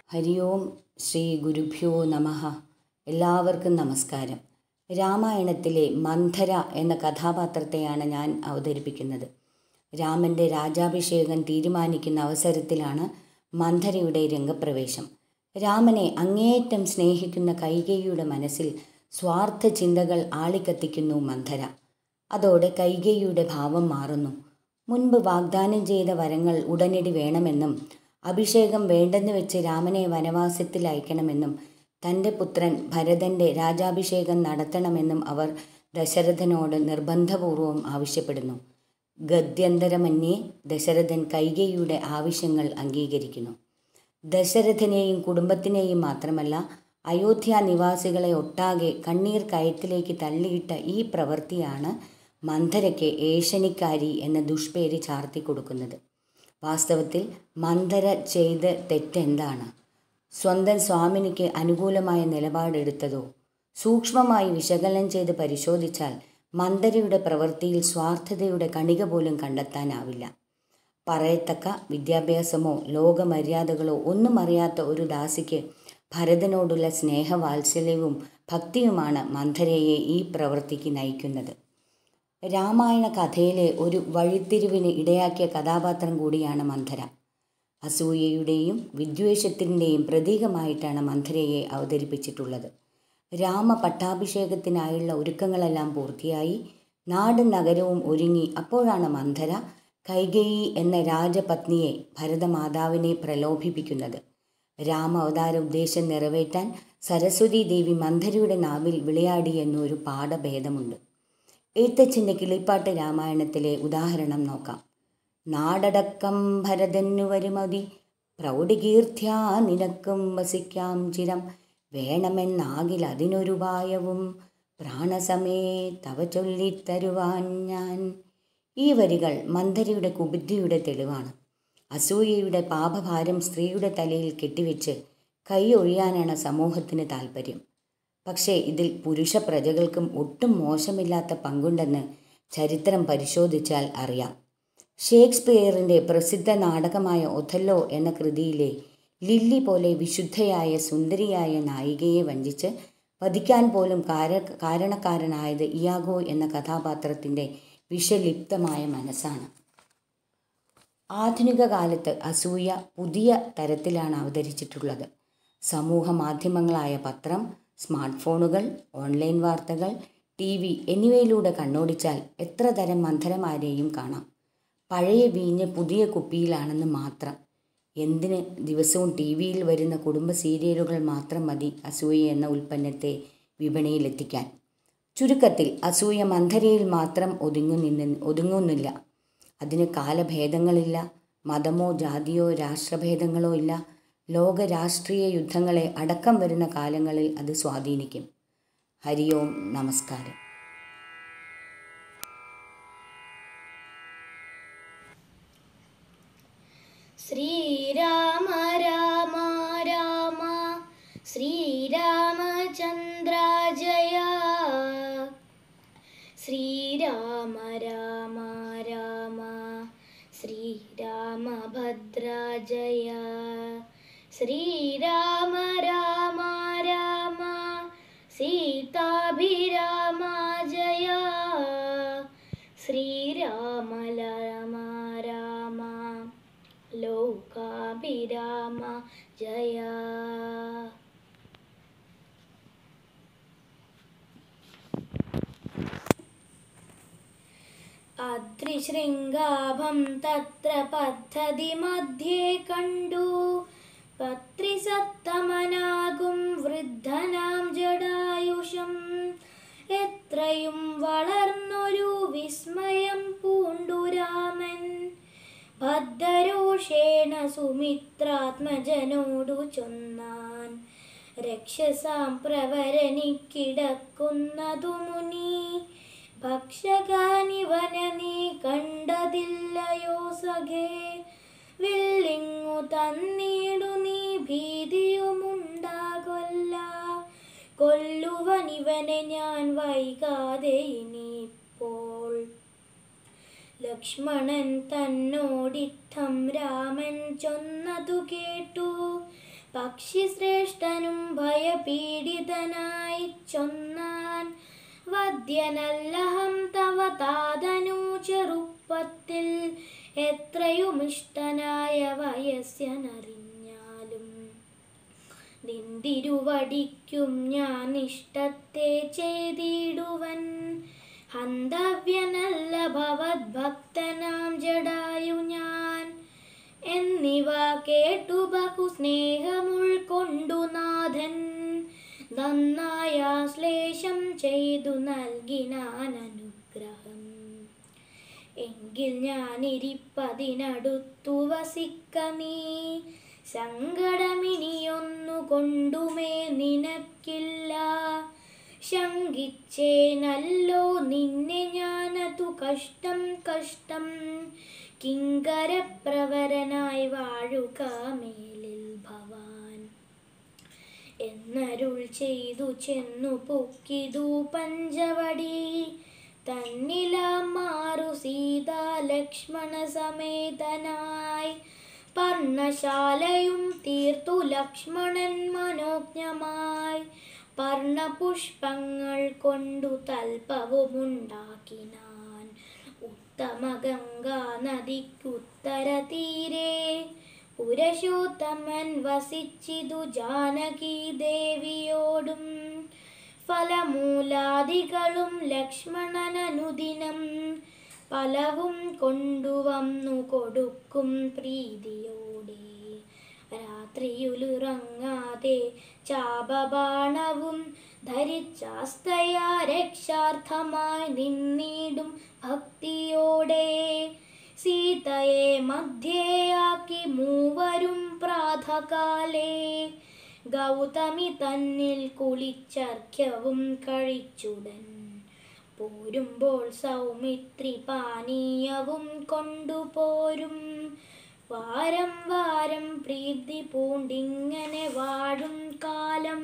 ഹരി ഓം ശ്രീ ഗുരുഭ്യോ നമഃ എല്ലാവർക്കും നമസ്കാരം രാമായണത്തിലെ മന്ധര എന്ന കഥാപാത്രത്തെയാണ് ഞാൻ അവതരിപ്പിക്കുന്നത് രാമൻ്റെ രാജാഭിഷേകം തീരുമാനിക്കുന്ന അവസരത്തിലാണ് മന്ധരയുടെ രംഗപ്രവേശം രാമനെ അങ്ങേയറ്റം സ്നേഹിക്കുന്ന കൈകേയിയുടെ മനസ്സിൽ സ്വാർത്ഥ ചിന്തകൾ ആളിക്കത്തിക്കുന്നു മന്ധര അതോടെ കൈകേയിയുടെ ഭാവം മാറുന്നു മുൻപ് വാഗ്ദാനം ചെയ്ത വരങ്ങൾ ഉടനടി വേണമെന്നും അഭിഷേകം വേണ്ടെന്ന് വെച്ച് രാമനെ വനവാസത്തിൽ അയക്കണമെന്നും തൻ്റെ പുത്രൻ ഭരതൻ്റെ രാജാഭിഷേകം നടത്തണമെന്നും അവർ ദശരഥനോട് നിർബന്ധപൂർവം ആവശ്യപ്പെടുന്നു ഗദ്യന്തരമന്യേ ദശരഥൻ കൈകേയിയുടെ ആവശ്യങ്ങൾ അംഗീകരിക്കുന്നു ദശരഥനെയും കുടുംബത്തിനെയും മാത്രമല്ല അയോധ്യ നിവാസികളെ ഒട്ടാകെ കണ്ണീർ കയത്തിലേക്ക് തള്ളിയിട്ട ഈ പ്രവൃത്തിയാണ് മന്ധരയ്ക്ക് ഏഷണിക്കാരി എന്ന ദുഷ്പേര് ചാർത്തി കൊടുക്കുന്നത് വാസ്തവത്തിൽ മന്ധര ചെയ്ത തെറ്റെന്താണ് സ്വന്തം സ്വാമിനിക്ക് അനുകൂലമായ നിലപാടെടുത്തതോ സൂക്ഷ്മമായി വിശകലനം ചെയ്ത് പരിശോധിച്ചാൽ മന്ധരയുടെ പ്രവൃത്തിയിൽ സ്വാർത്ഥതയുടെ കണിക പോലും കണ്ടെത്താനാവില്ല പറയത്തക്ക വിദ്യാഭ്യാസമോ ലോകമര്യാദകളോ ഒന്നും അറിയാത്ത ഒരു ദാസിക്ക് ഭരതനോടുള്ള സ്നേഹവാത്സല്യവും ഭക്തിയുമാണ് മന്ധരയെ ഈ പ്രവൃത്തിക്ക് നയിക്കുന്നത് രാമായണ കഥയിലെ ഒരു വഴിത്തിരിവിന് ഇടയാക്കിയ കഥാപാത്രം കൂടിയാണ് മന്ധര അസൂയയുടെയും വിദ്വേഷത്തിൻ്റെയും പ്രതീകമായിട്ടാണ് മന്ധരയെ അവതരിപ്പിച്ചിട്ടുള്ളത് രാമ പട്ടാഭിഷേകത്തിനായുള്ള ഒരുക്കങ്ങളെല്ലാം പൂർത്തിയായി നാടും നഗരവും ഒരുങ്ങി അപ്പോഴാണ് മന്ധര കൈകേയി എന്ന രാജപത്നിയെ ഭരതമാതാവിനെ പ്രലോഭിപ്പിക്കുന്നത് രാമ അവതാര ഉദ്ദേശം നിറവേറ്റാൻ സരസ്വതി ദേവി മന്ധരയുടെ നാവിൽ വിളയാടി എന്നൊരു പാഠഭേദമുണ്ട് എഴുത്തച്ഛൻ്റെ കിളിപ്പാട്ട് രാമായണത്തിലെ ഉദാഹരണം നോക്കാം നാടടക്കം ഭരതന്നു വരുമതി പ്രൗഢികീർത്തിയാ നിനക്കും വസിക്കാം ചിരം വേണമെന്നാകിൽ അതിനൊരുപായവും പ്രാണസമേ തവ ചൊല്ലിത്തരുവാൻ ഞാൻ ഈ വരികൾ മന്ധരയുടെ കുബുദ്ധിയുടെ തെളിവാണ് അസൂയയുടെ പാപഭാരം സ്ത്രീയുടെ തലയിൽ കെട്ടിവെച്ച് കൈ ഒഴിയാനാണ് സമൂഹത്തിന് താൽപ്പര്യം പക്ഷേ ഇതിൽ പുരുഷ പ്രജകൾക്കും ഒട്ടും മോശമില്ലാത്ത പങ്കുണ്ടെന്ന് ചരിത്രം പരിശോധിച്ചാൽ അറിയാം ഷേക്സ്പിയറിൻ്റെ പ്രസിദ്ധ നാടകമായ ഒഥല്ലോ എന്ന കൃതിയിലെ ലില്ലി പോലെ വിശുദ്ധയായ സുന്ദരിയായ നായികയെ വഞ്ചിച്ച് വധിക്കാൻ പോലും കാര കാരണക്കാരനായത് ഇയാഗോ എന്ന കഥാപാത്രത്തിൻ്റെ വിഷലിപ്തമായ മനസ്സാണ് ആധുനിക കാലത്ത് അസൂയ പുതിയ തരത്തിലാണ് അവതരിച്ചിട്ടുള്ളത് സമൂഹ മാധ്യമങ്ങളായ പത്രം സ്മാർട്ട് ഫോണുകൾ ഓൺലൈൻ വാർത്തകൾ ടി വി എന്നിവയിലൂടെ കണ്ണോടിച്ചാൽ എത്ര തരം മന്ധരമാരെയും കാണാം പഴയ വീഞ്ഞ് പുതിയ കുപ്പിയിലാണെന്ന് മാത്രം എന്തിന് ദിവസവും ടി വിയിൽ വരുന്ന കുടുംബ സീരിയലുകൾ മാത്രം മതി അസൂയ എന്ന ഉൽപ്പന്നത്തെ വിപണിയിലെത്തിക്കാൻ ചുരുക്കത്തിൽ അസൂയ മന്ധരയിൽ മാത്രം ഒതുങ്ങു നിന്ന് ഒതുങ്ങുന്നില്ല അതിന് കാലഭേദങ്ങളില്ല മതമോ ജാതിയോ രാഷ്ട്രഭേദങ്ങളോ ഇല്ല ലോക രാഷ്ട്രീയ യുദ്ധങ്ങളെ അടക്കം വരുന്ന കാലങ്ങളിൽ അത് സ്വാധീനിക്കും ഹരി ഓം നമസ്കാരം ശ്രീരാമ രാമ രാമ ശ്രീരാമചന്ദ്ര ജയ ശ്രീരാമ രാമ രാമ ശ്രീരാമഭദ്ര ജയ ശ്രീരാമ രാമ രാമ സീതാഭിരാമ ജയ ശ്രീരാമ രാമ രാമ ലോകാഭിരാമ ജയ അത്രിശൃംഗാഭം തത്ര പദ്ധതി മധ്യേ കണ്ടു പത്രിസത്തമനാകും വൃദ്ധനാം ജടായുഷം എത്രയും വളർന്നൊരു വിസ്മയം പൂണ്ടു രാമൻ ഭദ്രരോഷേണ സുമിത്രാത്മജനോടു ചൊന്നാൻ രക്ഷസാം പ്രവരനിക്കിടക്കുന്നതു മുനി ഭക്ഷകാനിവന നീ കണ്ടതില്ലയോ സഖേ വില്ലിങ്ങു തന്നീടു നീ ഭീതിയുമുണ്ടാകൊല്ല കൊല്ലുവനിവനെ ഞാൻ വൈകാതെ ഇനിയിപ്പോൾ ലക്ഷ്മണൻ തന്നോടിത്തം രാമൻ ചൊന്നതു കേട്ടു പക്ഷിശ്രേഷ്ഠനും ഭയപീഡിതനായി ചൊന്നാൻ വദ്യനല്ലഹം തവ താതനു ചെറുപ്പത്തിൽ എത്രയുമിഷ്ടനായ വയസ്യനറിഞ്ഞാലും നിന്തിരുവടിക്കും ഞാൻ ഇഷ്ടത്തെ ചെയ്തിടുവൻ ഹന്തവ്യനല്ല ഭവദ്ഭക്തനാം ജഡായു ഞാൻ എന്നിവ കേട്ടു ബഹു സ്നേഹമുൾക്കൊണ്ടു നാഥൻ നന്നായ ശ്ലേഷം ചെയ്തു നൽകിനാൻ അനുഗ്രഹം എങ്കിൽ ഞാനിരിപ്പതിനടുത്തു വസിക്ക നീ സങ്കടമിനിയൊന്നു കൊണ്ടുമേ നിനക്കില്ല ശങ്കിച്ചേനല്ലോ നിന്നെ ഞാനതു കഷ്ടം കഷ്ടം കിങ്കരപ്രവരനായി വാഴുക മേലിൽ ഭവാൻ എന്നരുൾ ചെയ്തു ചെന്നു പൊക്കിതു പഞ്ചവടി തന്നിലാം മാറു സീതാ ലക്ഷ്മണ സമേതനായി പർണശാലയും തീർത്തു ലക്ഷ്മണൻ മനോജ്ഞമായി പർണപുഷ്പങ്ങൾ കൊണ്ടു തൽപ്പവുമുണ്ടാക്കിനാൻ ഉത്തമ ഗംഗാ നദിക്കുത്തര തീരെ പുരുഷോത്തമൻ വസിച്ചിതു ജാനകി ദേവിയോടും ഫലമൂലാദികളും ലക്ഷ്മണനനുദിനം പലവും കൊണ്ടുവന്നു കൊടുക്കും പ്രീതിയോടെ രാത്രിയുലുറങ്ങാതെ ചാപബാണവും ധരിച്ചാസ്തയാ രക്ഷാർത്ഥമായി നിന്നിടും ഭക്തിയോടെ സീതയെ മധ്യേയാക്കി മൂവരും പ്രാതകാലേ ഗൗതമി തന്നിൽ കുളിച്ചർഘ്യവും കഴിച്ചുടൻ പോരുമ്പോൾ സൗമിത്രി പാനീയവും കൊണ്ടുപോരും വാരം വാരം പ്രീതി പൂണ്ടിങ്ങനെ വാഴും കാലം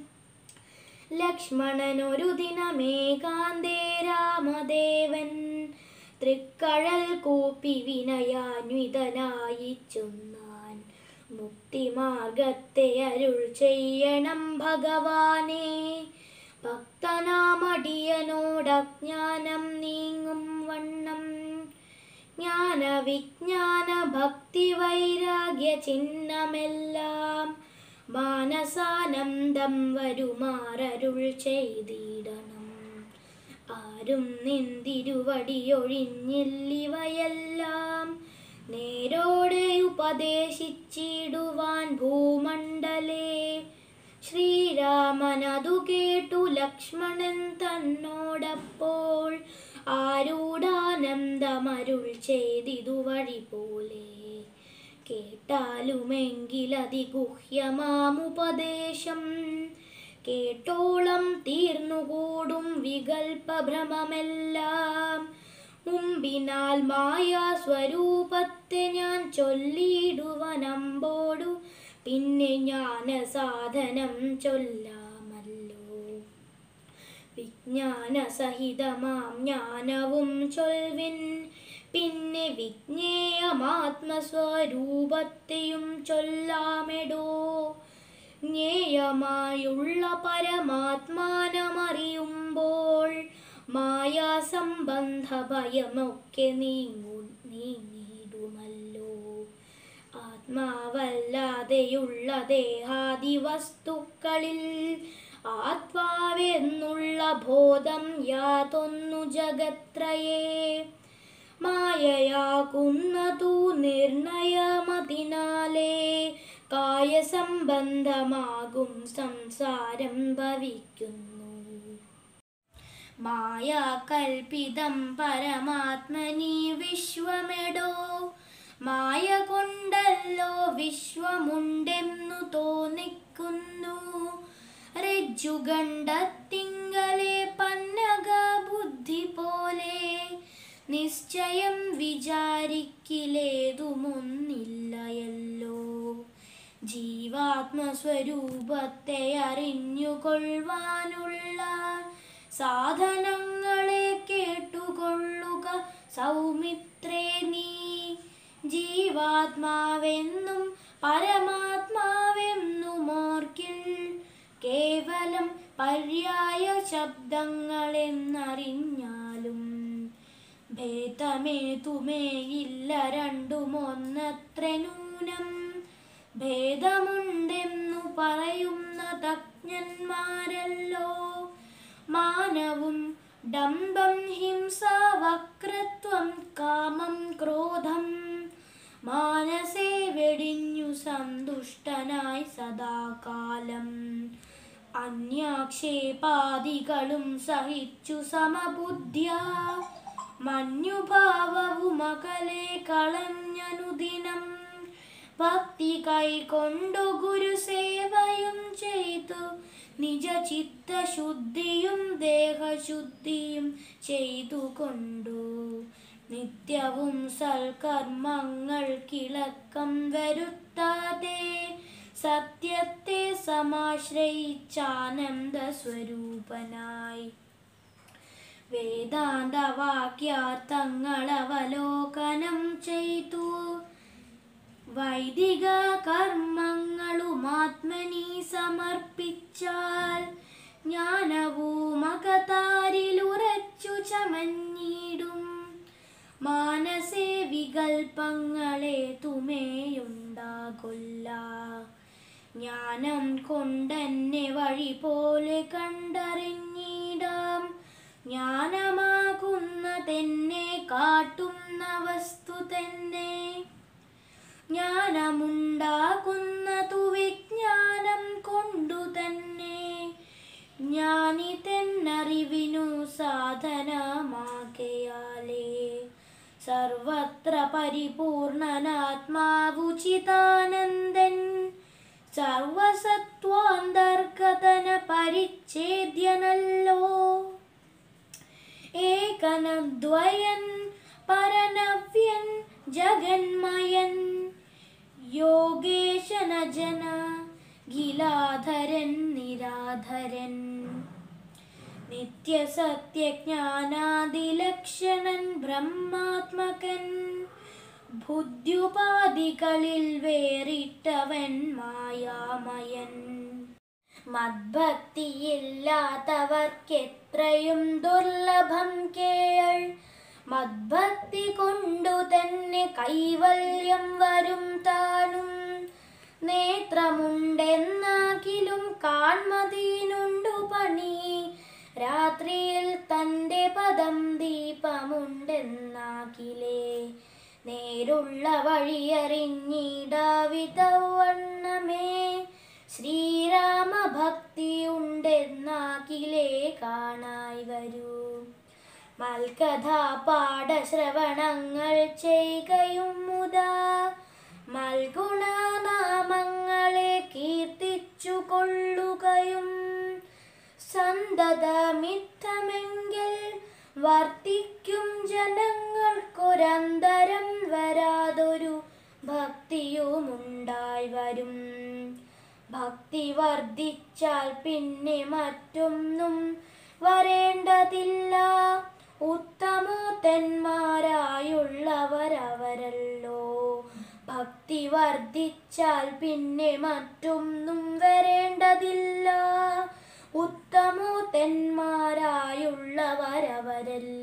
ലക്ഷ്മണനൊരു ദിനമേകാന്തേ രാമദേവൻ തൃക്കഴൽ കൂപ്പി വിനയാന്വിതനായി ചൊന്നാൻ മുക്തിമാർഗത്തെ അരുൾ ചെയ്യണം ഭഗവാനെ ഭക്തനാമടിയനോടജ്ഞാനം നീങ്ങും വണ്ണം ജ്ഞാന വിജ്ഞാന ഭക്തി വൈരാഗ്യ ചിഹ്നമെല്ലാം മാനസാനന്ദം വരുമാറരുൾ ചെയ്തിടണം ആരും നിന്തിരുവടിയൊഴിഞ്ഞില്ലിവയെല്ലാം നേരോടെ ഉപദേശിച്ചിടുവാൻ ഭൂമണ്ഡലേ ശ്രീരാമനതു കേട്ടു ലക്ഷ്മണൻ തന്നോടപ്പോൾ ആരൂഢാനന്ദമരുൾ ചെയ്തിതു വഴി പോലെ കേട്ടാലുമെങ്കിലതിഗുഹ്യമാമുപദേശം കേട്ടോളം തീർന്നുകൂടും വികൽപഭ്രമമെല്ലാം മുമ്പിനാൽ മായാ സ്വരൂപത്തെ ഞാൻ ചൊല്ലിയിടുവനമ്പോടു പിന്നെ ജ്ഞാന സാധനം ചൊല്ലാമല്ലോ വിജ്ഞാന സഹിതമാം ജ്ഞാനവും ചൊൽവിൻ പിന്നെ വിജ്ഞേയമാത്മസ്വരൂപത്തെയും ചൊല്ലാമെടോ ജ്ഞേയമായുള്ള പരമാത്മാനമറിയുമ്പോൾ മായാസംബന്ധ ഭയമൊക്കെ നീങ്ങു നീങ്ങിടുമല്ലോ ആത്മാവല്ലാതെയുള്ള ദേഹാദി വസ്തുക്കളിൽ ആത്മാവെന്നുള്ള ബോധം യാതൊന്നു ജഗത്രയേ മായയാകുന്നതു നിർണയമതിനാലേ കായസംബന്ധമാകും സംസാരം ഭവിക്കുന്നു മായാകൽപിതം പരമാത്മനി വിശ്വമെടോ മായ കൊണ്ടല്ലോ വിശ്വമുണ്ടെന്നു തോന്നിക്കുന്നു രജ്ജുഗണ്ഡത്തിങ്കലെ പന്നക ബുദ്ധി പോലെ നിശ്ചയം വിചാരിക്കിലേതുമൊന്നില്ലയല്ലോ ജീവാത്മസ്വരൂപത്തെ അറിഞ്ഞുകൊള്ളുവാനുള്ള സാധനങ്ങളെ കേട്ടുകൊള്ളുക സൗമിത്രേ നീ ജീവാത്മാവെന്നും പരമാത്മാവെന്നുമോർക്കിൽ കേവലം പര്യായ ശബ്ദങ്ങളെന്നറിഞ്ഞാലും ഭേദമേതുമേയില്ല രണ്ടുമൊന്നത്ര നൂനം ഭേദമുണ്ടെന്നു പറയുന്ന തജ്ഞന്മാരല്ലോ മാനവും ഡംബം ഹിംസ വക്രത്വം കാമം ക്രോധം മാനസേ വെടിഞ്ഞു സന്തുഷ്ടനായി സദാകാലം അന്യാക്ഷേപാദികളും സഹിച്ചു സമബുദ്ധ്യ മഞ്ഞുഭാവവുമകലെ കളഞ്ഞനുദിനം ഭക്തി കൈകൊണ്ടു ഗുരുസേവയും ചെയ്തു നിജ ചിത്തശുദ്ധിയും ദേഹശുദ്ധിയും ചെയ്തുകൊണ്ടു നിത്യവും സൽക്കർമ്മങ്ങൾ കിളക്കം വരുത്താതെ സത്യത്തെ സമാശ്രയിച്ചാനന്ദ സ്വരൂപനായി വേദാന്ത വാക്യാർത്ഥങ്ങൾ അവലോകനം ചെയ്തു വൈദിക കർമ്മങ്ങളുമാത്മനി സമർപ്പിച്ചാൽ ജ്ഞാനവുമകതാരിലുറച്ചു ചമഞ്ഞിടും മാനസേ വികൽപ്പങ്ങളെ തുമേയുണ്ടാകൊല്ല ജ്ഞാനം കൊണ്ടെന്നെ വഴി പോലെ കണ്ടറിഞ്ഞിടാം ജ്ഞാനമാകുന്നതെന്നെ കാട്ടുന്ന വസ്തു തന്നെ ജ്ഞാനമുണ്ടാകുന്നതു വിജ്ഞാനം കൊണ്ടു തന്നെ ജ്ഞാനി തെന്നറിവിനു സാധനമാകയാലേ സർവത്ര പരിപൂർണനാത്മാവുചിതാനന്ദൻ സർവസത്വാന്തർഗതന പരിച്ഛേദ്യനല്ലോ ഏകനദ്വയൻ പരനവ്യൻ ജഗന്മയൻ യോഗേശന ജന ഗിലാധരൻ നിരാധരൻ നിത്യസത്യജ്ഞാനാദിലക്ഷണൻ ബ്രഹ്മാത്മകൻ ബുദ്ധ്യുപാധികളിൽ വേറിട്ടവൻ മായാമയൻ മദ്ഭക്തിയില്ലാത്തവർക്കെത്രയും ദുർലഭം കേൾ മദ്ഭക്തി കൊണ്ടു തന്നെ കൈവല്യം വരും താനും നേത്രമുണ്ടെന്നാകിലും കാൺമതീനുണ്ടു പണി രാത്രിയിൽ തൻ്റെ പദം ദീപമുണ്ടെന്നാകിലേ നേരുള്ള വഴിയറിഞ്ഞിടാവിതവണ്ണമേ ശ്രീരാമഭക്തി ഉണ്ടെന്നാകിലേ കാണായി വരൂ മൽക്കഥാ പാഠശ്രവണങ്ങൾ ചെയ്യുകയും മുതാ മൽഗുണനാമങ്ങളെ കീർത്തിച്ചു കൊള്ളുകയും സന്തതമിത്തമെങ്കിൽ വർത്തിക്കും ജനങ്ങൾക്കൊരന്തരം വരാതൊരു ഭക്തിയുമുണ്ടായി വരും ഭക്തി വർദ്ധിച്ചാൽ പിന്നെ മറ്റൊന്നും വരേണ്ടതില്ല ഉത്തമോത്തന്മാരായുള്ളവരവരല്ലോ ഭക്തി വർദ്ധിച്ചാൽ പിന്നെ മറ്റൊന്നും വരേണ്ടതില്ല ഉത്തമോത്തന്മാരായുള്ളവരവരല്ലോ